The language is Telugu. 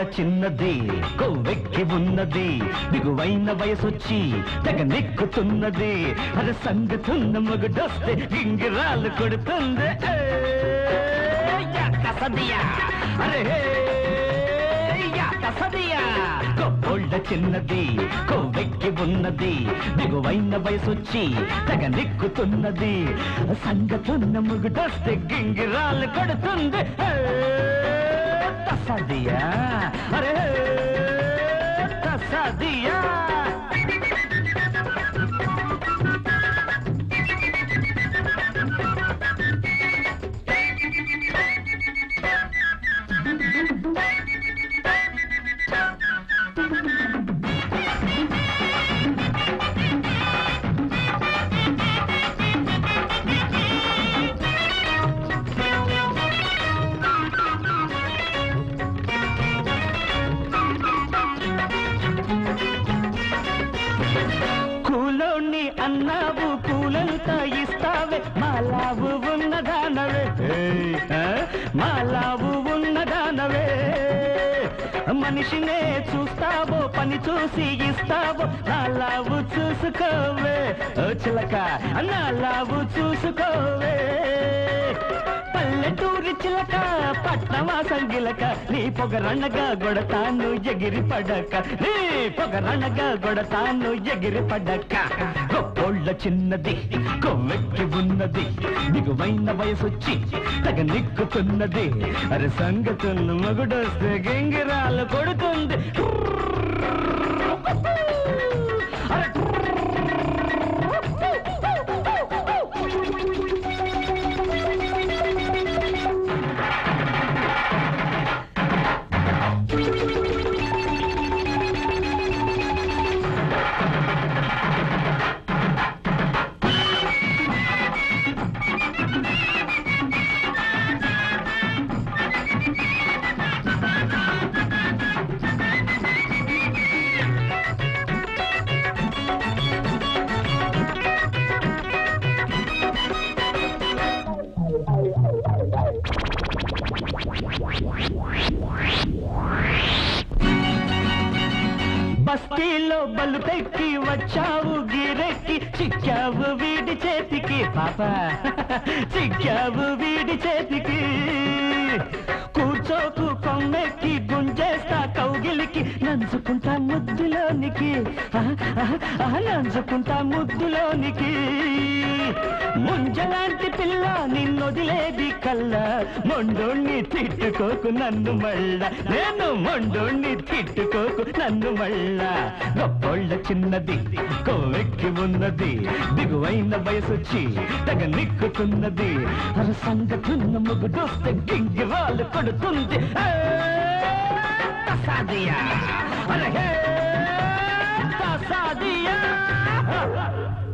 చిన్నది కొవ్వెక్కి ఉన్నది దిగువైన వయసొచ్చి తెగ నెక్కుతున్నది అది సంగతున్న మగుడొస్తే గింగిరాలు కొడుతుంది ఏయ్, యా కసదియా అరే హే, యా కసదియా కొబ్బొళ్ళ చిన్నది కొవ్వెక్కి ఉన్నది దిగువైన వయసొచ్చి తెగ నెక్కుతున్నది సంగతున్న మగుడొస్తే గింగిరాలు కొడుతుంది ఏయ్, తసదియా అరే తసదియా కూలోని అన్నావు కూలంతా ఇస్తావే మాలావు ఉన్నదానవే ఏయ్, ఆ? మాలావు ఉన్నదానవే మనిషినే చూస్తావో పని చూసి ఇస్తావో నాలావు చూసుకోవే ఓ చిలక నాలావు చూసుకోవే పల్లెటూరి చిలక పట్నమా సంగిలక నీ పొగరన్నగా గొడతాను ఎగిరి పడక నీ పొగరన్నగా గొడతాను ఎగిరి పడక గొప్పోళ్ళ చిన్నది కొవ్వెక్కి ఉన్నది దిగువైన వయసొచ్చి తగ నిక్కుతున్నది అరే సంగతులు మగుడొస్తే గింగిరాలు కొడుతుంది అరే బస్తీలో బలుపెక్కి వచ్చావు గిరెక్కి చిక్కావు వీడి చేతికి పాప చిక్కావు వీడి చేతికి కూర్చోకు కొమ్మెక్కి గుంజేస్తా కౌగిలికి నంచుకుంటా ముద్దులోనికి ఆహ్, ఆహ్, ఆహ్, నంచుకుంటా ముద్దులోనికి ముంజలాంటి పిల్ల నిన్నొదిలేది కల్లా మొండోణ్ణి తిట్టుకోకు నన్ను మళ్ళా నేను మొండోణ్ణి తిట్టుకోకు నన్ను మళ్ళా గొప్పోళ్ళ చిన్నది కొవ్వెక్కి ఉన్నది దిగువైన వయసొచ్చి తెగ నిక్కుతున్నది అర సంగతున్న ముగుడొస్తే గింగిరాలు కొడుతుంది ఏ, తసాదియా అరే హే, తసాదియా